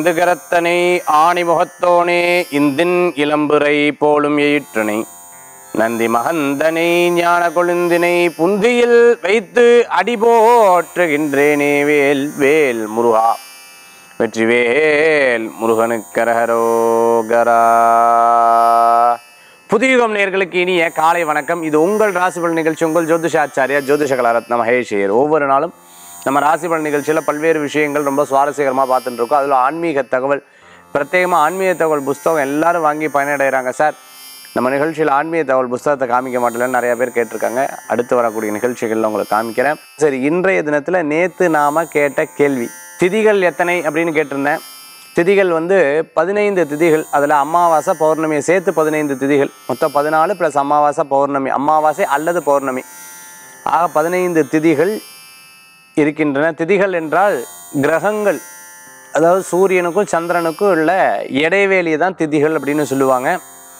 ஐந்து கரத்தனை ஆணி முகத்தோனே இந்தின் இளம்புரை போலும் எயிற்றனை நந்தி மகந்தனை ஞான கொழுந்தினை புந்தியில் வைத்து அடிபோற்றுகின்றேனே வேல் வேல் முருகா வெற்றிவேல் முருகனுக்கரகரோகரா புதியுகம் நேர்களுக்கு இனிய காலை வணக்கம் இது உங்கள் ராசிபலன் நிகழ்ச்சி உங்கள் ஜோதிஷாச்சாரியா ஜோதிஷ கலாரத்ன மகேஷியர் ஒவ்வொரு நாளும் நம்ம ராசிபலன் நிகழ்ச்சியில் பல்வேறு விஷயங்கள் ரொம்ப சுவாரஸ்யகரமாக பார்த்துட்டு இருக்கோம் அதில் ஆன்மீக தகவல் பிரத்யேகமாக ஆன்மீக தகவல் புஸ்தகம் எல்லாரும் வாங்கி பயனடைகிறாங்க சார் நம்ம நிகழ்ச்சியில் ஆன்மீக தகவல் புஸ்தகத்தை காமிக்க மாட்டேன்னு நிறைய பேர் கேட்டிருக்காங்க அடுத்து வரக்கூடிய நிகழ்ச்சிகளில் உங்களுக்கு காமிக்கிறேன் சரி இன்றைய தினத்தில் நேற்று நாம கேட்ட கேள்வி திதிகள் எத்தனை அப்படின்னு கேட்டிருந்தேன் திதிகள் வந்து பதினைந்து திதிகள் அதில் அமாவாசை பௌர்ணமியை சேர்த்து பதினைந்து திதிகள் மொத்தம் பதினாலு ப்ளஸ் அமாவாசை பௌர்ணமி அமாவாசை அல்லது பௌர்ணமி ஆக பதினைந்து திதிகள் இருக்கின்றன திதிகள் என்றால் கிரகங்கள் அதாவது சூரியனுக்கும் சந்திரனுக்கும் உள்ள இடைவேளியை தான் திதிகள் அப்படின்னு சொல்லுவாங்க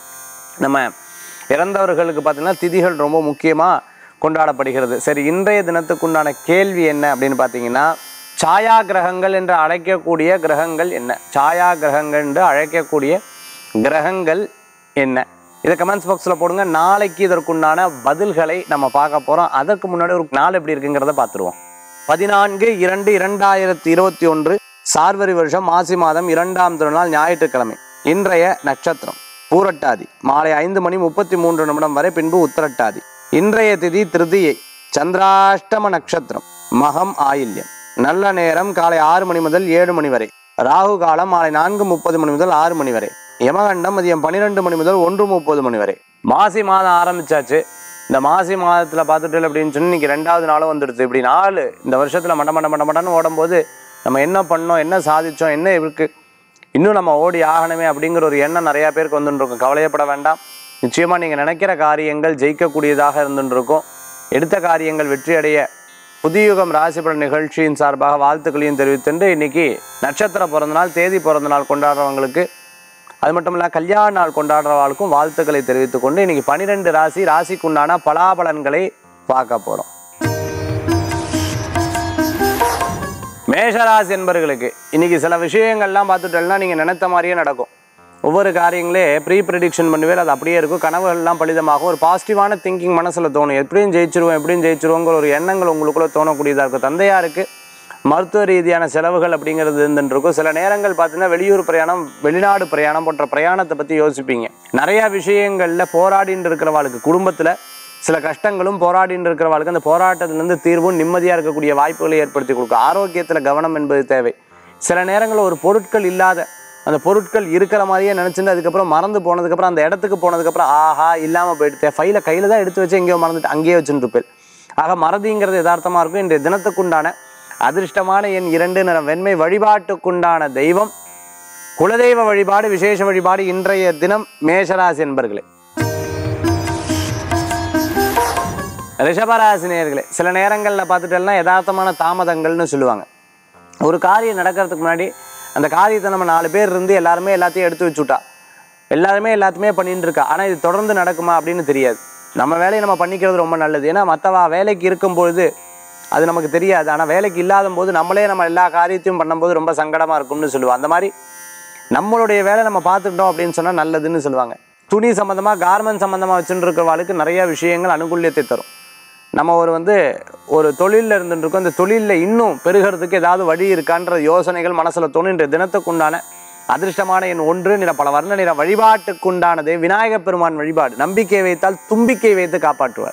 நம்ம இறந்தவர்களுக்கு பார்த்தீங்கன்னா திதிகள் ரொம்ப முக்கியமாக கொண்டாடப்படுகிறது சரி இன்றைய தினத்துக்குண்டான கேள்வி என்ன அப்படின்னு பார்த்தீங்கன்னா சாயா கிரகங்கள் என்று அழைக்கக்கூடிய கிரகங்கள் என்ன சாயா கிரகங்கள் என்று அழைக்கக்கூடிய கிரகங்கள் என்ன இதை கமெண்ட்ஸ் பாக்ஸில் போடுங்க நாளைக்கு இதற்குண்டான பதில்களை நம்ம பார்க்க போகிறோம் அதற்கு முன்னாடி ஒரு நாள் எப்படி இருக்குங்கிறத பார்த்துருவோம் பதினான்கு இரண்டு இரண்டாயிரத்தி இருபத்தி ஒன்று சார்வரி வருஷம் மாசி மாதம் இரண்டாம் திருநாள் ஞாயிற்றுக்கிழமை இன்றைய நட்சத்திரம் பூரட்டாதி மாலை ஐந்து மணி முப்பத்தி மூன்று நிமிடம் வரை பின்பு உத்தரட்டாதி இன்றைய திதி திருதியை சந்திராஷ்டம நட்சத்திரம் மகம் ஆயில்யம் நல்ல நேரம் காலை ஆறு மணி முதல் ஏழு மணி வரை ராகு காலம் மாலை நான்கு முப்பது மணி முதல் ஆறு மணி வரை யமகண்டம் மதியம் பன்னிரெண்டு மணி முதல் ஒன்று முப்பது மணி வரை மாசி மாதம் ஆரம்பிச்சாச்சு இந்த மாசி மாதத்தில் பார்த்துட்டு அப்படின்னு சொல்லி இன்னைக்கு ரெண்டாவது நாளும் வந்துடுது இப்படி நாலு இந்த வருஷத்தில் மட மட மட மடன்னு ஓடும்போது நம்ம என்ன பண்ணோம் என்ன சாதிச்சோம் என்ன இருக்கு இன்னும் நம்ம ஓடி ஆகணுமே அப்படிங்கிற ஒரு எண்ணம் நிறையா பேருக்கு வந்துட்டு இருக்கும் கவலையப்பட வேண்டாம் நிச்சயமாக நீங்கள் நினைக்கிற காரியங்கள் ஜெயிக்கக்கூடியதாக இருந்துட்டு இருக்கும் எடுத்த காரியங்கள் வெற்றி அடைய புதியுகம் ராசிபலன் நிகழ்ச்சியின் சார்பாக வாழ்த்துக்களையும் தெரிவித்துண்டு இன்னைக்கு நட்சத்திர பிறந்தநாள் தேதி பிறந்தநாள் கொண்டாடுறவங்களுக்கு அது மட்டும் இல்லை கல்யாண நாள் கொண்டாடுறவாளுக்கும் வாழ்த்துக்களை தெரிவித்துக் கொண்டு இன்னைக்கு பனிரெண்டு ராசி ராசிக்குண்டான பலாபலன்களை பார்க்க போகிறோம் மேஷராசி என்பர்களுக்கு இன்னைக்கு சில விஷயங்கள்லாம் பார்த்துட்டோம்னா நீங்கள் நினைத்த மாதிரியே நடக்கும் ஒவ்வொரு காரியங்களே ப்ரீ ப்ரிடிக்ஷன் பண்ணுவேன் அது அப்படியே இருக்கும் கனவுகள்லாம் பலிதமாகும் ஒரு பாசிட்டிவான திங்கிங் மனசில் தோணும் எப்படியும் ஜெயிச்சிருவோம் எப்படியும் ஜெயிச்சிருவோங்கிற ஒரு எண்ணங்கள் உங்களுக்குள்ள தோணக்கூடியதாக இருக்கும் தந்தையாருக்கு மருத்துவ ரீதியான செலவுகள் அப்படிங்கிறது இருந்துட்டு இருக்கும் சில நேரங்கள் பார்த்தீங்கன்னா வெளியூர் பிரயாணம் வெளிநாடு பிரயாணம் போன்ற பிரயாணத்தை பற்றி யோசிப்பீங்க நிறையா விஷயங்களில் போராடின்னு இருக்கிறவாளுக்கு குடும்பத்தில் சில கஷ்டங்களும் போராடின்னு இருக்கிறவாளுக்கு அந்த போராட்டத்திலேருந்து தீர்வும் நிம்மதியாக இருக்கக்கூடிய வாய்ப்புகளை ஏற்படுத்தி கொடுக்கும் ஆரோக்கியத்தில் கவனம் என்பது தேவை சில நேரங்களில் ஒரு பொருட்கள் இல்லாத அந்த பொருட்கள் இருக்கிற மாதிரியே நினச்சிட்டு அதுக்கப்புறம் மறந்து போனதுக்கப்புறம் அந்த இடத்துக்கு போனதுக்கப்புறம் ஆஹா இல்லாமல் போயிடுத்தேன் ஃபைலை கையில் தான் எடுத்து வச்சு எங்கேயோ மறந்துட்டு அங்கேயே வச்சுட்டு இருப்பேன் ஆக மறதிங்கிறது யதார்த்தமாக இருக்கும் இன்றைய தினத்துக்குண்டான அதிர்ஷ்டமான என் இரண்டு நிறம் வெண்மை வழிபாட்டுக்குண்டான தெய்வம் குலதெய்வ வழிபாடு விசேஷ வழிபாடு இன்றைய தினம் மேஷராசி என்பர்களே ரிஷபராசி நேயர்களே சில நேரங்களில் பார்த்துட்டோம்னா யதார்த்தமான தாமதங்கள்னு சொல்லுவாங்க ஒரு காரியம் நடக்கிறதுக்கு முன்னாடி அந்த காரியத்தை நம்ம நாலு பேர் இருந்து எல்லாருமே எல்லாத்தையும் எடுத்து வச்சுட்டா எல்லாருமே எல்லாத்தையுமே பண்ணிட்டு இருக்கா ஆனால் இது தொடர்ந்து நடக்குமா அப்படின்னு தெரியாது நம்ம வேலையை நம்ம பண்ணிக்கிறது ரொம்ப நல்லது ஏன்னா மற்றவா வேலைக்கு இருக்கும்பொழுது அது நமக்கு தெரியாது ஆனால் வேலைக்கு இல்லாத போது நம்மளே நம்ம எல்லா காரியத்தையும் பண்ணும்போது ரொம்ப சங்கடமாக இருக்கும்னு சொல்லுவோம் அந்த மாதிரி நம்மளுடைய வேலை நம்ம பார்த்துக்கிட்டோம் அப்படின்னு சொன்னால் நல்லதுன்னு சொல்லுவாங்க துணி சம்மந்தமாக கார்மெண்ட் சம்மந்தமாக வச்சுட்டு இருக்கிறவாளுக்கு நிறைய விஷயங்கள் அனுகூல்யத்தை தரும் நம்ம ஒரு வந்து ஒரு தொழிலில் இருந்துட்டு இருக்கோம் இந்த தொழிலில் இன்னும் பெருகிறதுக்கு ஏதாவது வழி இருக்கான்ற யோசனைகள் மனசில் தோணும் இன்றைய தினத்துக்குண்டான அதிர்ஷ்டமான எண் ஒன்று நிற பல வர்ண நிற வழிபாட்டுக்குண்டானது விநாயகப் பெருமான் வழிபாடு நம்பிக்கை வைத்தால் தும்பிக்கை வைத்து காப்பாற்றுவார்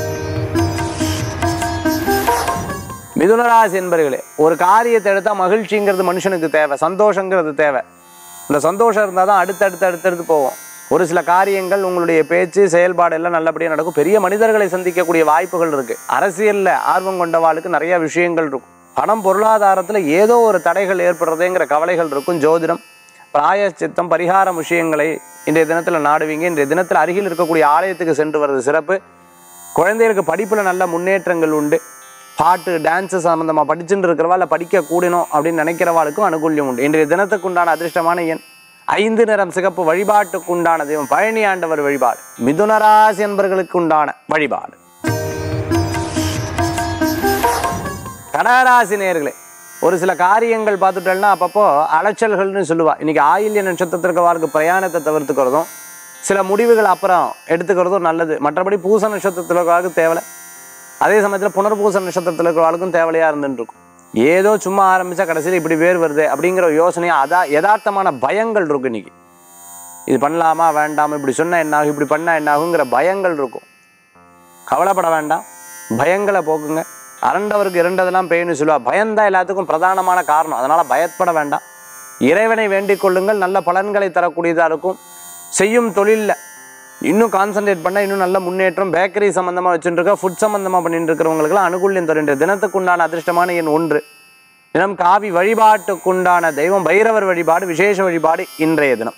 மிதுனராசி என்பர்களே ஒரு காரியத்தை எடுத்தால் மகிழ்ச்சிங்கிறது மனுஷனுக்கு தேவை சந்தோஷங்கிறது தேவை இந்த சந்தோஷம் இருந்தால் தான் அடுத்தடுத்து அடுத்தடுத்து போவோம் ஒரு சில காரியங்கள் உங்களுடைய பேச்சு செயல்பாடு எல்லாம் நல்லபடியாக நடக்கும் பெரிய மனிதர்களை சந்திக்கக்கூடிய வாய்ப்புகள் இருக்கு அரசியலில் ஆர்வம் கொண்டவாளுக்கு நிறைய விஷயங்கள் இருக்கும் பணம் பொருளாதாரத்தில் ஏதோ ஒரு தடைகள் ஏற்படுறதுங்கிற கவலைகள் இருக்கும் ஜோதிடம் பிராயச்சித்தம் பரிகார விஷயங்களை இன்றைய தினத்தில் நாடுவீங்க இன்றைய தினத்தில் அருகில் இருக்கக்கூடிய ஆலயத்துக்கு சென்று வர்றது சிறப்பு குழந்தைகளுக்கு படிப்பில் நல்ல முன்னேற்றங்கள் உண்டு பாட்டு டான்ஸு சம்மந்தமாக படிச்சுட்டு இருக்கிறவா இல்லை படிக்க கூடணும் அப்படின்னு நினைக்கிறவாளுக்கும் அனுகூல்யம் உண்டு இன்றைய தினத்துக்குண்டான அதிர்ஷ்டமான எண் ஐந்து நிறம் சிகப்பு வழிபாட்டுக்குண்டான தெய்வம் பழனி ஆண்டவர் வழிபாடு மிதுனராசி என்பவர்களுக்கு உண்டான வழிபாடு கடகராசி நேர்களே ஒரு சில காரியங்கள் பார்த்துட்டோம்னா அப்பப்போ அலைச்சல்கள்னு சொல்லுவா இன்னைக்கு ஆயில்ய நட்சத்திரத்திற்கு வாழ்க்கை பிரயாணத்தை தவிர்த்துக்கிறதும் சில முடிவுகள் அப்புறம் எடுத்துக்கிறதும் நல்லது மற்றபடி பூச நட்சத்திரத்தில் இருக்கிறவர்களுக்கு தேவை அதே சமயத்தில் புனர்பூச நட்சத்திரத்தில் இருக்கிறவர்களுக்கும் தேவையா இருந்துட்டு இருக்கும் ஏதோ சும்மா ஆரம்பிச்சா கடைசியில் இப்படி வேர் வருது அப்படிங்கிற ஒரு யோசனையா அதான் யதார்த்தமான பயங்கள் இருக்கும் இன்னைக்கு இது பண்ணலாமா வேண்டாமா இப்படி சொன்னா என்ன ஆகும் இப்படி பண்ணா என்ன ஆகுங்கிற பயங்கள் இருக்கும் கவலைப்பட வேண்டாம் பயங்களை போக்குங்க அரண்டவருக்கு இரண்டதெல்லாம் பெய்யணும் சொல்லுவா பயம்தான் எல்லாத்துக்கும் பிரதானமான காரணம் அதனால பயப்பட வேண்டாம் இறைவனை வேண்டிக் கொள்ளுங்கள் நல்ல பலன்களை தரக்கூடியதாக இருக்கும் செய்யும் தொழிலில் இன்னும் கான்சென்ட்ரேட் பண்ணால் இன்னும் நல்ல முன்னேற்றம் பேக்கரி சம்மந்தமாக வச்சுட்டு இருக்க ஃபுட் சம்மந்தமாக பண்ணிட்டு இருக்கிறவங்களுக்குலாம் அனுகூல்யம் தருகின்ற தினத்துக்குண்டான அதிர்ஷ்டமான எண் ஒன்று தினம் காவி வழிபாட்டுக்குண்டான தெய்வம் பைரவர் வழிபாடு விசேஷ வழிபாடு இன்றைய தினம்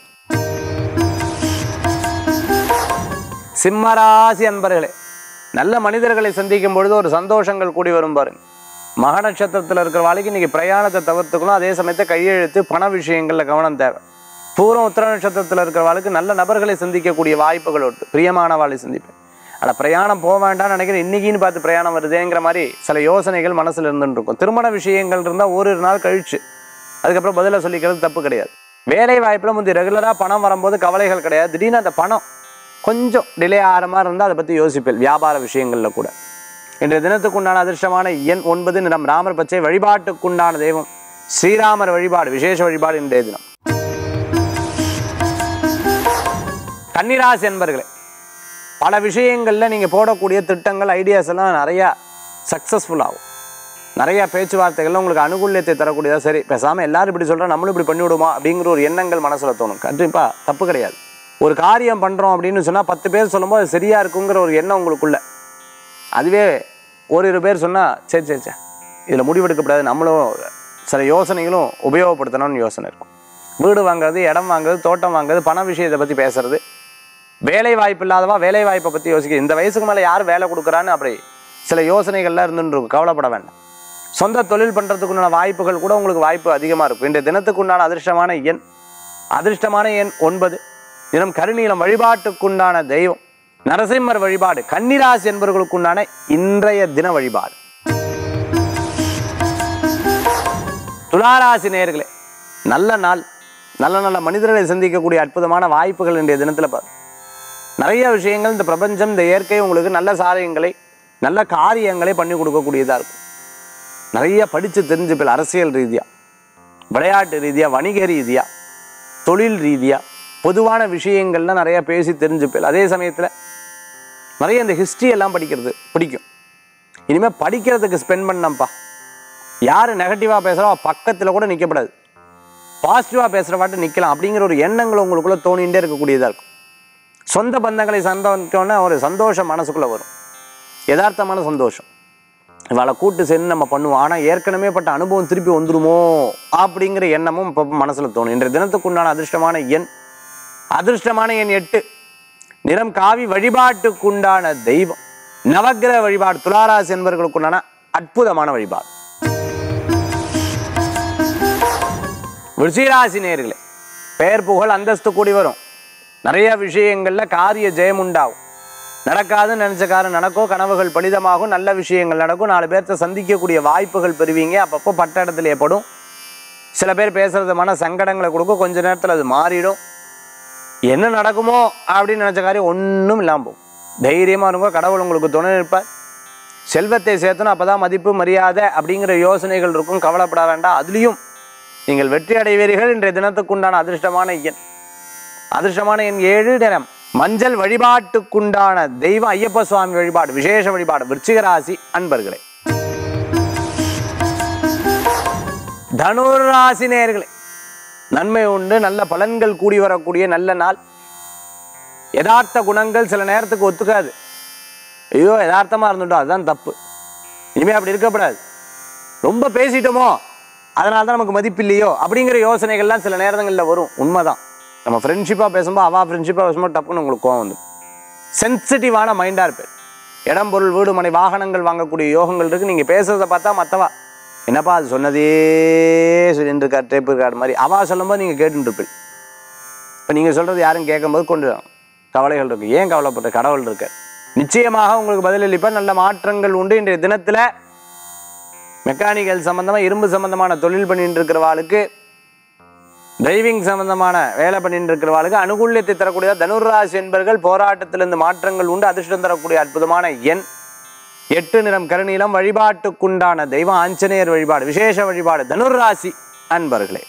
சிம்மராசி அன்பர்களே நல்ல மனிதர்களை சந்திக்கும் பொழுது ஒரு சந்தோஷங்கள் கூடி வரும் பாருங்க மக நட்சத்திரத்தில் இருக்கிற வாழ்க்கை இன்னைக்கு பிரயாணத்தை தவிர்த்துக்கணும் அதே சமயத்தை கையெழுத்து பண விஷயங்களில் கவனம் தேவை பூர்வம் உத்திர நட்சத்திரத்தில் இருக்கிற வாழ்க்கை நல்ல நபர்களை சந்திக்கக்கூடிய வாய்ப்புகள் உண்டு பிரியமான வாழை சந்திப்பேன் ஆனால் பிரயாணம் போக வேண்டாம்னு நினைக்கிறேன் இன்னைக்குன்னு பார்த்து பிரயாணம் வருதேங்கிற மாதிரி சில யோசனைகள் மனசில் இருந்துட்டு இருக்கும் திருமண விஷயங்கள் இருந்தால் ஓரிரு நாள் கழிச்சு அதுக்கப்புறம் பதிலாக சொல்லிக்கிறது தப்பு கிடையாது வேலை வாய்ப்பில் முந்தைய ரெகுலராக பணம் வரும்போது கவலைகள் கிடையாது திடீர்னு அந்த பணம் கொஞ்சம் டிலே ஆகிற மாதிரி இருந்தால் அதை பற்றி யோசிப்பேன் வியாபார விஷயங்களில் கூட இன்றைய தினத்துக்குண்டான அதிர்ஷ்டமான எண் ஒன்பது நிறம் ராமர் பச்சை வழிபாட்டுக்குண்டான தெய்வம் ஸ்ரீராமர் வழிபாடு விசேஷ வழிபாடு இன்றைய தினம் கன்னிராசி என்பர்களே பல விஷயங்களில் நீங்கள் போடக்கூடிய திட்டங்கள் ஐடியாஸ் எல்லாம் நிறையா சக்ஸஸ்ஃபுல் ஆகும் நிறைய பேச்சுவார்த்தைகள்ல உங்களுக்கு அனுகூல்யத்தை தரக்கூடியதா சரி பேசாமல் எல்லாரும் இப்படி சொல்கிறோம் நம்மளும் இப்படி பண்ணிவிடுமா அப்படிங்கிற ஒரு எண்ணங்கள் மனசில் தோணும் கண்டிப்பாக தப்பு கிடையாது ஒரு காரியம் பண்ணுறோம் அப்படின்னு சொன்னால் பத்து பேர் சொல்லும்போது அது சரியாக இருக்குங்கிற ஒரு எண்ணம் உங்களுக்குள்ள அதுவே ஓரிரு பேர் சொன்னால் சரி சரி சரி இதில் முடிவெடுக்கக்கூடாது நம்மளும் சில யோசனைகளும் உபயோகப்படுத்தணும்னு யோசனை இருக்கும் வீடு வாங்குறது இடம் வாங்குறது தோட்டம் வாங்குறது பண விஷயத்தை பற்றி பேசுறது வேலை வாய்ப்பு இல்லாதவா வேலை வாய்ப்பை பற்றி யோசிக்க இந்த வயசுக்கு மேலே யார் வேலை கொடுக்குறான்னு அப்படி சில யோசனைகள்லாம் இருந்துட்டு இருக்கும் கவலைப்பட வேண்டாம் சொந்த தொழில் பண்ணுறதுக்குண்டான வாய்ப்புகள் கூட உங்களுக்கு வாய்ப்பு அதிகமாக இருக்கும் இன்றைய தினத்துக்குண்டான அதிர்ஷ்டமான எண் அதிர்ஷ்டமான எண் ஒன்பது தினம் கருநீலம் வழிபாட்டுக்குண்டான தெய்வம் நரசிம்மர் வழிபாடு கன்னிராசி என்பவர்களுக்குண்டான இன்றைய தின வழிபாடு துளாராசி நேயர்களே நல்ல நாள் நல்ல நல்ல மனிதர்களை சந்திக்கக்கூடிய அற்புதமான வாய்ப்புகள் இன்றைய தினத்தில் பாரு நிறைய விஷயங்கள் இந்த பிரபஞ்சம் இந்த இயற்கை உங்களுக்கு நல்ல சாரியங்களை நல்ல காரியங்களை பண்ணி கொடுக்கக்கூடியதாக இருக்கும் நிறைய படித்து தெரிஞ்சுப்பில் அரசியல் ரீதியாக விளையாட்டு ரீதியாக வணிக ரீதியாக தொழில் ரீதியாக பொதுவான விஷயங்கள்லாம் நிறைய பேசி தெரிஞ்சுப்பில் அதே சமயத்தில் நிறைய இந்த ஹிஸ்ட்ரி எல்லாம் படிக்கிறது பிடிக்கும் இனிமேல் படிக்கிறதுக்கு ஸ்பெண்ட் பண்ணப்பா யார் நெகட்டிவாக பேசுகிறோ பக்கத்தில் கூட நிற்கப்படாது பாசிட்டிவாக பேசுகிறவாட்டு நிற்கலாம் அப்படிங்கிற ஒரு எண்ணங்கள் உங்களுக்குள்ளே தோணிகிட்டே இருக்கக்கூடியதாக இருக்கும் சொந்த பந்தங்களை சந்தோன்னா ஒரு சந்தோஷம் மனசுக்குள்ளே வரும் யதார்த்தமான சந்தோஷம் இவளை கூட்டு சேர்ந்து நம்ம பண்ணுவோம் ஆனால் ஏற்கனவே பட்ட அனுபவம் திருப்பி வந்துருமோ அப்படிங்கிற எண்ணமும் இப்போ மனசில் தோணும் இன்றைய தினத்துக்குண்டான அதிர்ஷ்டமான எண் அதிர்ஷ்டமான எண் எட்டு நிறம் காவி வழிபாட்டுக்குண்டான தெய்வம் நவக்கிரக வழிபாடு துளாராசி என்பவர்களுக்குண்டான அற்புதமான வழிபாடு விருச்சிகராசி நேர்களே பெயர் புகழ் அந்தஸ்து கூடி வரும் நிறைய விஷயங்கள்ல காரிய ஜெயம் உண்டாகும் நடக்காதுன்னு நினைச்ச காரம் நடக்கும் கனவுகள் பலிதமாகும் நல்ல விஷயங்கள் நடக்கும் நாலு பேர்த்த சந்திக்கக்கூடிய வாய்ப்புகள் பெறுவீங்க அப்பப்போ பட்ட இடத்துல ஏற்படும் சில பேர் பேசுறது மன சங்கடங்களை கொடுக்கும் கொஞ்ச நேரத்தில் அது மாறிடும் என்ன நடக்குமோ அப்படின்னு நினச்ச காரியம் ஒன்றும் இல்லாமல் போகும் தைரியமாக இருங்கோ கடவுள் உங்களுக்கு துணை நிற்பார் செல்வத்தை சேர்த்தணும் அப்போ தான் மதிப்பு மரியாதை அப்படிங்கிற யோசனைகள் இருக்கும் கவலைப்பட வேண்டாம் அதுலேயும் நீங்கள் வெற்றி அடைவீர்கள் இன்றைய தினத்துக்குண்டான அதிர்ஷ்டமான எண் அதிர்ஷ்டமான எண் ஏழு நிறம் மஞ்சள் வழிபாட்டுக்குண்டான தெய்வம் ஐயப்ப சுவாமி வழிபாடு விசேஷ வழிபாடு விருச்சிக ராசி அன்பர்களே தனுர் ராசி நேயர்களே நன்மை உண்டு நல்ல பலன்கள் கூடி வரக்கூடிய நல்ல நாள் யதார்த்த குணங்கள் சில நேரத்துக்கு ஒத்துக்காது ஐயோ யதார்த்தமாக இருந்துட்டோம் அதுதான் தப்பு இனிமேல் அப்படி இருக்கக்கூடாது ரொம்ப பேசிட்டோமோ அதனால தான் நமக்கு மதிப்பு இல்லையோ அப்படிங்கிற யோசனைகள்லாம் சில நேரங்களில் வரும் உண்மைதான் நம்ம ஃப்ரெண்ட்ஷிப்பாக பேசும்போது அவா ஃப்ரெண்ட்ஷிப்பாக பேசும்போது டப்புன்னு உங்களுக்கு கோவம் வந்து சென்சிட்டிவான மைண்டாக இருப்பேன் இடம் பொருள் வீடு மனை வாகனங்கள் வாங்கக்கூடிய யோகங்கள் இருக்குது நீங்கள் பேசுகிறத பார்த்தா மற்றவா என்னப்பா அது சொன்னதே சொல்லிட்டு இருக்கார் டேப் இருக்கார் மாதிரி அவா சொல்லும்போது நீங்கள் கேட்டுட்டு இருப்பீள் இப்போ நீங்கள் சொல்கிறது யாரும் கேட்கும்போது கொண்டு வரும். கவலைகள் இருக்குது ஏன் கவலைப்பட்ட கடவுள் இருக்கார் நிச்சயமாக உங்களுக்கு பதிலளிப்பார் நல்ல மாற்றங்கள் உண்டு இன்றைய தினத்தில் மெக்கானிக்கல் சம்மந்தமாக இரும்பு சம்மந்தமான தொழில் பண்ணிட்டு இருக்கிறவாளுக்கு டிரைவிங் சம்பந்தமான வேலை பண்ணிட்டு இருக்கிறவாளுக்கு அனுகூல்யத்தை தரக்கூடிய தனுர்ராசி என்பர்கள் போராட்டத்திலிருந்து மாற்றங்கள் உண்டு அதிர்ஷ்டம் தரக்கூடிய அற்புதமான எண் எட்டு நிறம் கருநீலம் வழிபாட்டுக்குண்டான தெய்வம் ஆஞ்சநேயர் வழிபாடு விசேஷ வழிபாடு தனுர்ராசி அன்பர்களே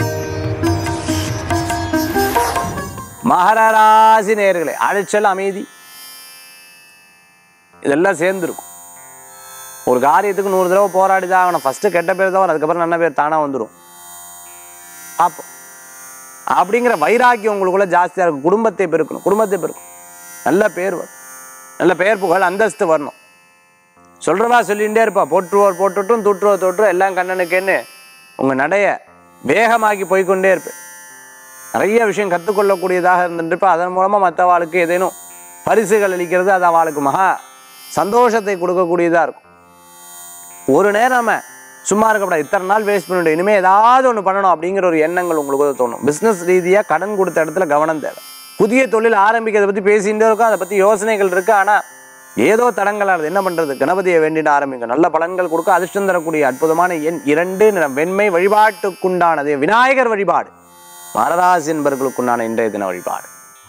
மகர ராசி நேயர்களே அழைச்சல் அமைதி இதெல்லாம் சேர்ந்துருக்கும் ஒரு காரியத்துக்கு நூறு தடவை போராடி தான் ஆகணும் ஃபஸ்ட்டு கெட்ட பேர் தான் வரும் அதுக்கப்புறம் நல்ல பேர் தானாக வந்துடும் பார்ப்போம் அப்படிங்கிற வைராக்கியம் உங்களுக்குள்ள ஜாஸ்தியாக இருக்கும் குடும்பத்தை பெருக்கணும் குடும்பத்தை பெருக்கணும் நல்ல பேர் வரும் நல்ல பெயர் புகழ் அந்தஸ்து வரணும் சொல்கிறவா சொல்லிகிட்டே இருப்பா போற்றுவோர் போட்டுட்டும் தூற்றுவோர் தோற்றும் எல்லாம் கண்ணனுக்கேன்னு உங்கள் நடைய வேகமாக்கி போய்க்கொண்டே இருப்பேன் நிறைய விஷயம் கற்றுக்கொள்ளக்கூடியதாக இருந்துட்டு அதன் மூலமாக மற்றவாளுக்கு ஏதேனும் பரிசுகள் அளிக்கிறது அது அவளுக்கு மகா சந்தோஷத்தை கொடுக்கக்கூடியதாக இருக்கும் ஒரு நேரம் நம்ம சும்மா இருக்கக்கூடாது இத்தனை நாள் வேஸ்ட் பண்ணிவிட்டு இனிமேல் ஏதாவது ஒன்று பண்ணணும் அப்படிங்கிற ஒரு எண்ணங்கள் உங்களுக்கு வந்து தோணும் பிஸ்னஸ் ரீதியாக கடன் கொடுத்த இடத்துல கவனம் தேவை புதிய தொழில் ஆரம்பிக்கிறத பற்றி பேசிகிட்டே இருக்கும் அதை பற்றி யோசனைகள் இருக்குது ஆனால் ஏதோ தடங்களானது என்ன பண்ணுறது கணபதியை வேண்டிட்டு ஆரம்பிங்க நல்ல பலன்கள் கொடுக்க அதிர்ஷ்டம் தரக்கூடிய அற்புதமான எண் இரண்டு நிறம் வெண்மை வழிபாட்டுக்குண்டானது விநாயகர் வழிபாடு மரராசி என்பவர்களுக்குண்டான இன்றைய தின வழிபாடு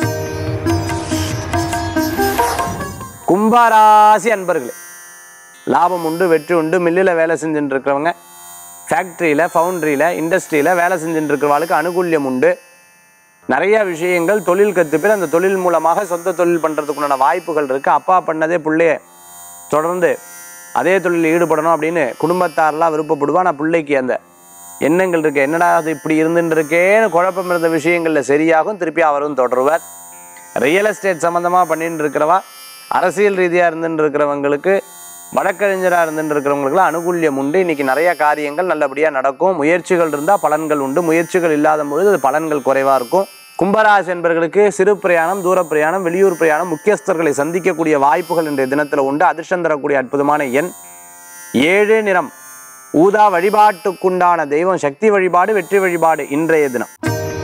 கும்பராசி அன்பர்களே லாபம் உண்டு வெற்றி உண்டு மில்லில் வேலை செஞ்சுட்டு இருக்கிறவங்க ஃபேக்ட்ரியில் ஃபவுண்ட்ரியில் இண்டஸ்ட்ரியில் வேலை செஞ்சுட்டு இருக்கிறவங்களுக்கு அனுகூல்யம் உண்டு நிறைய விஷயங்கள் தொழில் கற்றுப்பேர் அந்த தொழில் மூலமாக சொந்த தொழில் பண்ணுறதுக்குண்டான வாய்ப்புகள் இருக்குது அப்பா பண்ணதே பிள்ளைய தொடர்ந்து அதே தொழிலில் ஈடுபடணும் அப்படின்னு குடும்பத்தாரெலாம் விருப்பப்படுவா நான் பிள்ளைக்கு அந்த எண்ணங்கள் இருக்கு என்னடா அது இப்படி இருந்துட்டு இருக்கேன்னு குழப்பம் இருந்த விஷயங்களில் சரியாகும் திருப்பி அவரும் தொடருவார் ரியல் எஸ்டேட் சம்மந்தமாக பண்ணிட்டு இருக்கிறவா அரசியல் ரீதியாக இருந்துட்டு இருக்கிறவங்களுக்கு வழக்கறிஞராக இருந்துட்டு இருக்கிறவங்களுக்குலாம் அனுகூல்யம் உண்டு இன்னைக்கு நிறைய காரியங்கள் நல்லபடியாக நடக்கும் முயற்சிகள் இருந்தால் பலன்கள் உண்டு முயற்சிகள் இல்லாத பொழுது அது பலன்கள் குறைவாக இருக்கும் கும்பராசி என்பவர்களுக்கு சிறு பிரயாணம் தூர பிரயாணம் வெளியூர் பிரயாணம் முக்கியஸ்தர்களை சந்திக்கக்கூடிய வாய்ப்புகள் இன்றைய தினத்தில் உண்டு அதிர்ஷ்டம் தரக்கூடிய அற்புதமான எண் ஏழு நிறம் ஊதா வழிபாட்டுக்குண்டான தெய்வம் சக்தி வழிபாடு வெற்றி வழிபாடு இன்றைய தினம்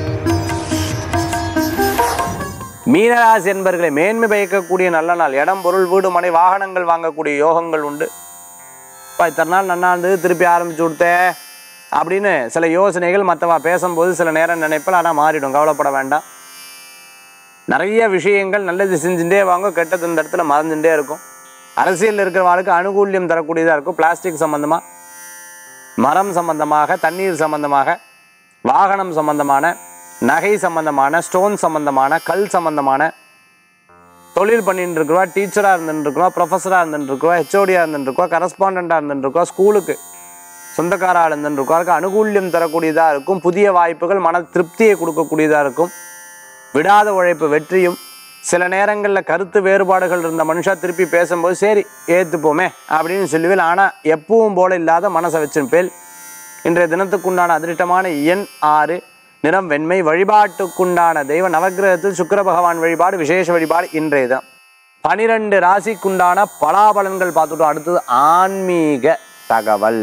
மீனராசி என்பர்களை மேன்மை பயக்கக்கூடிய நல்ல நாள் இடம் பொருள் வீடு மனை வாகனங்கள் வாங்கக்கூடிய யோகங்கள் உண்டு இப்போ இத்தனை நாள் நன்னா இருந்தது திருப்பி ஆரம்பிச்சு கொடுத்தே அப்படின்னு சில யோசனைகள் மற்றவா பேசும்போது சில நேரம் நினைப்பல் ஆனால் மாறிடும் கவலைப்பட வேண்டாம் நிறைய விஷயங்கள் நல்லது செஞ்சுட்டே வாங்க கெட்டது இந்த இடத்துல மறந்துட்டே இருக்கும் அரசியலில் இருக்கிறவங்களுக்கு அனுகூல்யம் தரக்கூடியதாக இருக்கும் பிளாஸ்டிக் சம்மந்தமாக மரம் சம்பந்தமாக தண்ணீர் சம்பந்தமாக வாகனம் சம்பந்தமான நகை சம்பந்தமான ஸ்டோன் சம்பந்தமான கல் சம்பந்தமான தொழில் பண்ணிட்டு இருக்கிறவா டீச்சராக இருந்துட்டு இருக்கிறோம் ப்ரொஃபஸராக இருந்துட்டு இருக்கோம் ஹெச்ஓடியாக இருந்துட்டு இருக்கோம் கரஸ்பாண்டாக இருந்துட்டு இருக்கோம் ஸ்கூலுக்கு சொந்தக்காராக இருந்துட்டு இருக்கோம் அதுக்கு அனுகூல்யம் தரக்கூடியதாக இருக்கும் புதிய வாய்ப்புகள் மன திருப்தியை கொடுக்கக்கூடியதாக இருக்கும் விடாத உழைப்பு வெற்றியும் சில நேரங்களில் கருத்து வேறுபாடுகள் இருந்த மனுஷா திருப்பி பேசும்போது சரி ஏற்றுப்போமே அப்படின்னு சொல்லுவேன் ஆனால் எப்பவும் போல இல்லாத மனசை வச்சிருப்பேன் இன்றைய தினத்துக்குண்டான அதிர்ஷ்டமான எண் ஆறு நிறம் வெண்மை வழிபாட்டுக்குண்டான தெய்வ நவக்கிரகத்தில் சுக்கிர பகவான் வழிபாடு விசேஷ வழிபாடு இன்றைய தினம் பனிரெண்டு ராசிக்குண்டான பலாபலன்கள் பார்த்துட்டோம் அடுத்தது ஆன்மீக தகவல்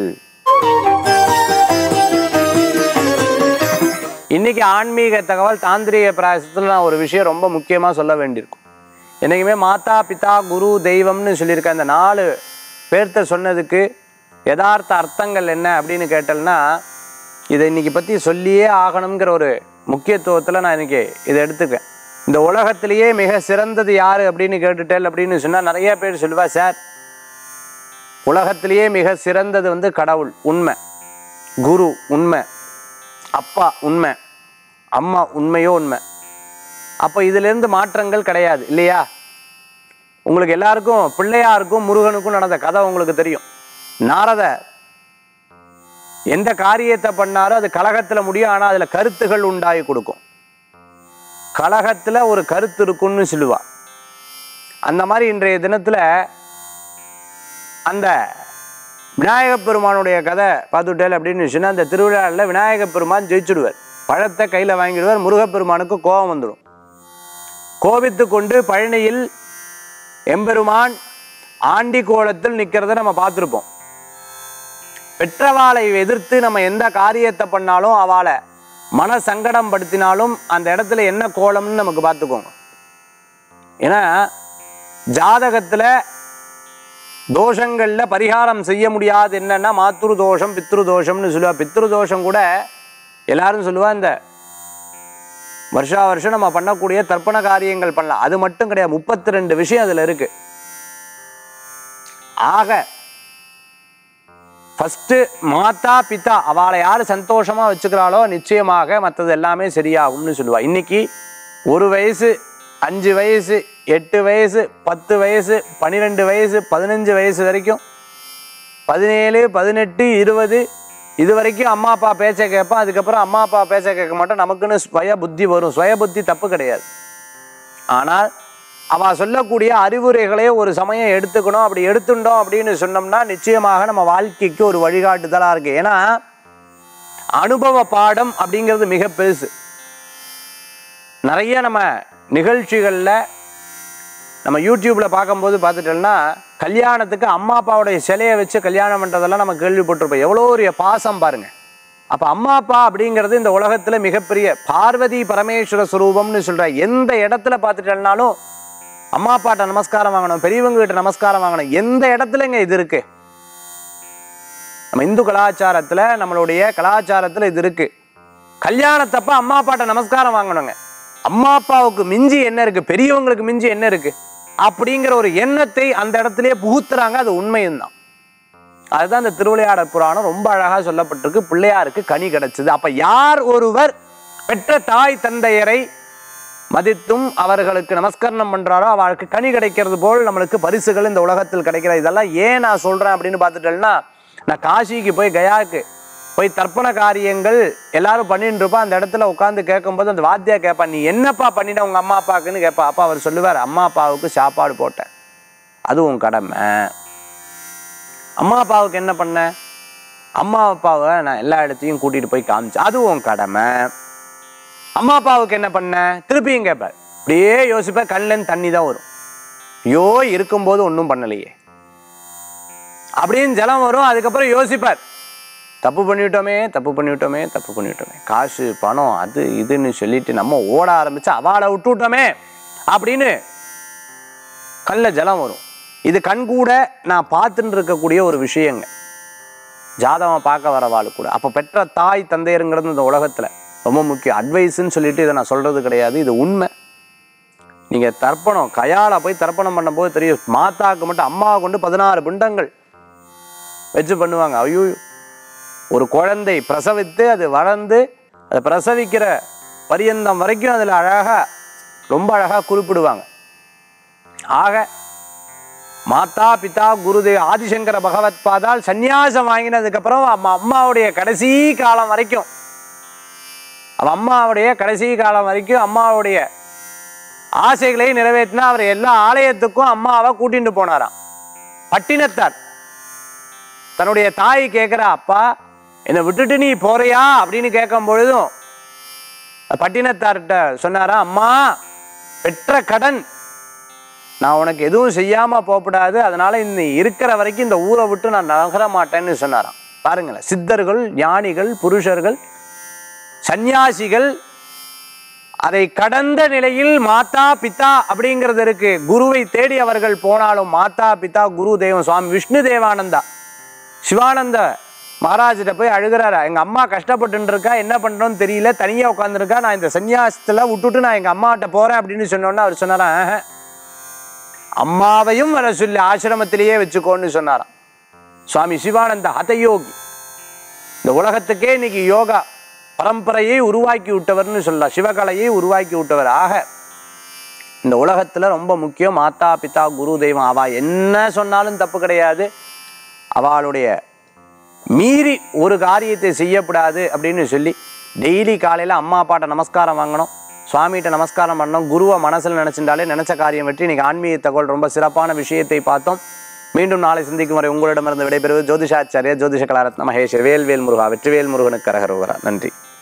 இன்னைக்கு ஆன்மீக தகவல் தாந்திரிக பிராயசத்தில் நான் ஒரு விஷயம் ரொம்ப முக்கியமாக சொல்ல வேண்டியிருக்கும் என்றைக்குமே மாதா பிதா குரு தெய்வம்னு சொல்லியிருக்க இந்த நாலு பேர்த்த சொன்னதுக்கு யதார்த்த அர்த்தங்கள் என்ன அப்படின்னு கேட்டேன்னா இதை இன்னைக்கு பற்றி சொல்லியே ஆகணுங்கிற ஒரு முக்கியத்துவத்தில் நான் இன்னைக்கு இதை எடுத்துக்கிறேன் இந்த உலகத்திலேயே மிக சிறந்தது யார் அப்படின்னு கேட்டுட்டேன் அப்படின்னு சொன்னால் நிறைய பேர் சொல்லுவா சார் உலகத்திலேயே மிக சிறந்தது வந்து கடவுள் உண்மை குரு உண்மை அப்பா உண்மை அம்மா உண்மையோ உண்மை அப்போ இதிலிருந்து மாற்றங்கள் கிடையாது இல்லையா உங்களுக்கு எல்லாருக்கும் பிள்ளையாருக்கும் முருகனுக்கும் நடந்த கதை உங்களுக்கு தெரியும் நாரதர் எந்த காரியத்தை பண்ணாரோ அது கலகத்தில் முடியும் ஆனால் அதில் கருத்துகள் உண்டாகி கொடுக்கும் கலகத்தில் ஒரு கருத்து இருக்குன்னு சொல்லுவா அந்த மாதிரி இன்றைய தினத்தில் அந்த விநாயகப் பெருமானுடைய கதை பார்த்துட்டேல் அப்படின்னு சொன்னால் அந்த திருவிழாவில் விநாயகப் பெருமான் ஜெயிச்சுடுவார் பழத்தை கையில் வாங்கிடுவார் முருகப்பெருமானுக்கு கோபம் வந்துடும் கோபித்து கொண்டு பழனியில் எம்பெருமான் ஆண்டி கோலத்தில் நிற்கிறத நம்ம பார்த்துருப்போம் பெற்றவாளை எதிர்த்து நம்ம எந்த காரியத்தை பண்ணாலும் அவளை மன சங்கடம் படுத்தினாலும் அந்த இடத்துல என்ன கோலம்னு நமக்கு பார்த்துக்கோங்க ஏன்னா ஜாதகத்தில் தோஷங்கள்ல பரிகாரம் செய்ய முடியாது என்னன்னா மாத்ரு தோஷம் பித்ரு தோஷம்னு சொல்லுவா பித்ரு தோஷம் கூட எல்லாரும் சொல்லுவா இந்த வருஷா வருஷம் நம்ம பண்ணக்கூடிய தர்ப்பண காரியங்கள் பண்ணலாம் அது மட்டும் கிடையாது முப்பத்தி ரெண்டு விஷயம் அதுல இருக்கு ஆக ஃபஸ்ட்டு மாதா பிதா அவளை யார் சந்தோஷமாக வச்சுக்கிறாளோ நிச்சயமாக மற்றது எல்லாமே சரியாகும்னு சொல்லுவா இன்னைக்கு ஒரு வயசு அஞ்சு வயசு எட்டு வயசு பத்து வயசு பன்னிரெண்டு வயசு பதினஞ்சு வயசு வரைக்கும் பதினேழு பதினெட்டு இருபது இது வரைக்கும் அம்மா அப்பா பேச்சை கேட்பான் அதுக்கப்புறம் அம்மா அப்பா பேச்சை கேட்க மாட்டோம் நமக்குன்னு சுய புத்தி வரும் சுய புத்தி தப்பு கிடையாது ஆனால் அவ சொல்லக்கூடிய அறிவுரைகளே ஒரு சமயம் எடுத்துக்கணும் அப்படி எடுத்துட்டோம் அப்படின்னு சொன்னோம்னா நிச்சயமாக நம்ம வாழ்க்கைக்கு ஒரு வழிகாட்டுதலா இருக்கு ஏன்னா அனுபவ பாடம் அப்படிங்கிறது மிக பெருசு நிறைய நம்ம நிகழ்ச்சிகள்ல நம்ம யூடியூப்ல பார்க்கும்போது பார்த்துட்டோம்னா கல்யாணத்துக்கு அம்மா அப்பாவுடைய சிலையை வச்சு கல்யாணம் பண்றதெல்லாம் நம்ம கேள்விப்பட்டிருப்போம் எவ்வளோ ஒரு பாசம் பாருங்க அப்ப அம்மா அப்பா அப்படிங்கிறது இந்த உலகத்துல மிகப்பெரிய பார்வதி பரமேஸ்வர சுரூபம்னு சொல்ற எந்த இடத்துல பார்த்துட்டோம்னாலும் அம்மா அப்பாட்ட நமஸ்காரம் வாங்கணும் பெரியவங்க கிட்ட நமஸ்காரம் வாங்கணும் எந்த இடத்துலங்க இது இருக்கு நம்ம இந்து கலாச்சாரத்துல நம்மளுடைய கலாச்சாரத்துல இது இருக்கு கல்யாணத்தப்ப அம்மா அப்பாட்ட நமஸ்காரம் வாங்கணுங்க அம்மா அப்பாவுக்கு மிஞ்சி என்ன இருக்கு பெரியவங்களுக்கு மிஞ்சி என்ன இருக்கு அப்படிங்கிற ஒரு எண்ணத்தை அந்த இடத்துலயே புகுத்துறாங்க அது உண்மையும் தான் அதுதான் இந்த திருவிளையாடற் புராணம் ரொம்ப அழகா சொல்லப்பட்டிருக்கு பிள்ளையாருக்கு கனி கிடைச்சது அப்ப யார் ஒருவர் பெற்ற தாய் தந்தையரை மதித்தும் அவர்களுக்கு நமஸ்கரணம் பண்றாரோ அவளுக்கு கனி கிடைக்கிறது போல் நம்மளுக்கு பரிசுகள் இந்த உலகத்தில் கிடைக்கிறது இதெல்லாம் ஏன் நான் சொல்றேன் அப்படின்னு பார்த்துட்டேன்னா நான் காசிக்கு போய் கயாவுக்கு போய் தர்ப்பண காரியங்கள் எல்லாரும் பண்ணிட்டு இருப்பா அந்த இடத்துல உட்காந்து கேட்கும்போது அந்த வாத்தியா கேட்பா நீ என்னப்பா பண்ணிட்ட உங்க அம்மா அப்பாவுக்குன்னு கேட்பா அப்பா அவர் சொல்லுவார் அம்மா அப்பாவுக்கு சாப்பாடு போட்டேன் அது உன் கடமை அம்மா அப்பாவுக்கு என்ன பண்ண அம்மா அப்பாவை நான் எல்லா இடத்தையும் கூட்டிட்டு போய் காமிச்சேன் அது உன் கடமை அம்மா அப்பாவுக்கு என்ன பண்ண திருப்பியும் கேட்பார் அப்படியே யோசிப்பேன் கண்ணில் தண்ணி தான் வரும் ஐயோ இருக்கும்போது ஒன்றும் பண்ணலையே அப்படின்னு ஜலம் வரும் அதுக்கப்புறம் யோசிப்பார் தப்பு பண்ணிவிட்டோமே தப்பு பண்ணிவிட்டோமே தப்பு பண்ணிவிட்டோமே காசு பணம் அது இதுன்னு சொல்லிட்டு நம்ம ஓட ஆரம்பிச்சு அவாளை விட்டு விட்டோமே அப்படின்னு கண்ணில் ஜலம் வரும் இது கண் கூட நான் பார்த்துட்டு இருக்கக்கூடிய ஒரு விஷயங்க ஜாதகம் பார்க்க வரவாளு கூட அப்போ பெற்ற தாய் தந்தையருங்கிறது இந்த உலகத்தில் ரொம்ப முக்கியம் அட்வைஸ்ன்னு சொல்லிட்டு இதை நான் சொல்றது கிடையாது இது உண்மை நீங்கள் தர்ப்பணம் கயால போய் தர்ப்பணம் பண்ணும்போது தெரியும் மாதாவுக்கு மட்டும் அம்மாவை கொண்டு பதினாறு பிண்டங்கள் வச்சு பண்ணுவாங்க ஐயோ ஒரு குழந்தை பிரசவித்து அது வளர்ந்து அதை பிரசவிக்கிற பரியந்தம் வரைக்கும் அதில் அழகாக ரொம்ப அழகாக குறிப்பிடுவாங்க ஆக மாதா பிதா குருதேவ் ஆதிசங்கர பகவத் பாதால் சந்நியாசம் வாங்கினதுக்கப்புறம் அம்மா அம்மாவுடைய கடைசி காலம் வரைக்கும் அவ அம்மாவுடைய கடைசி காலம் வரைக்கும் அம்மாவுடைய ஆசைகளை நிறைவேற்றினா அவர் எல்லா ஆலயத்துக்கும் அம்மாவை கூட்டிட்டு போனாராம் பட்டினத்தார் தன்னுடைய தாய் கேட்குறா அப்பா என்னை விட்டுட்டு நீ போறியா அப்படின்னு கேட்கும் பொழுதும் பட்டினத்தார்கிட்ட சொன்னாரா அம்மா பெற்ற கடன் நான் உனக்கு எதுவும் செய்யாம போகக்கூடாது அதனால இந்த இருக்கிற வரைக்கும் இந்த ஊரை விட்டு நான் நகர மாட்டேன்னு சொன்னாராம் பாருங்களேன் சித்தர்கள் ஞானிகள் புருஷர்கள் சந்நியாசிகள் அதை கடந்த நிலையில் மாதா பிதா அப்படிங்கிறது இருக்கு குருவை தேடி அவர்கள் போனாலும் மாதா பிதா குரு தெய்வம் சுவாமி விஷ்ணு தேவானந்தா சிவானந்த மகாராஜிட்ட போய் அழுகிறாரா எங்க அம்மா கஷ்டப்பட்டு இருக்கா என்ன பண்றோம்னு தெரியல தனியா உட்காந்துருக்கா நான் இந்த சன்னியாசத்துல விட்டுட்டு நான் எங்க அம்மாட்ட போறேன் அப்படின்னு சொன்னோன்னே அவர் சொன்னாரா "ஆஹா, அம்மாவையும் வர சொல்லி ஆசிரமத்திலேயே வச்சுக்கோன்னு சொன்னாராம் சுவாமி சிவானந்த ஹதயோகி இந்த உலகத்துக்கே இன்னைக்கு யோகா பரம்பரையை உருவாக்கி விட்டவர்னு சொல்லலாம் சிவகலையை உருவாக்கி விட்டவர் ஆக இந்த உலகத்துல ரொம்ப முக்கியம் மாதா பிதா குரு தெய்வம் அவ என்ன சொன்னாலும் தப்பு கிடையாது அவளுடைய மீறி ஒரு காரியத்தை செய்யக்கூடாது அப்படின்னு சொல்லி டெய்லி காலையில் அம்மா அப்பாட்ட நமஸ்காரம் வாங்கணும் சுவாமிகிட்ட நமஸ்காரம் பண்ணணும் குருவை மனசில் நினச்சிட்டாலே நினச்ச காரியம் வெற்றி இன்னைக்கு ஆன்மீக தகவல் ரொம்ப சிறப்பான விஷயத்தை பார்த்தோம் மீண்டும் நாளை சந்திக்கும் வரை உங்களிடமிருந்து விடைபெறுவது ஜோதிஷாச்சாரியா ஜோதிஷ கலாரத்ன மகேஷ் வேல்வேல் முருகா வெற்றிவேல் முருகனுக்கு கரகரோகரா நன்றி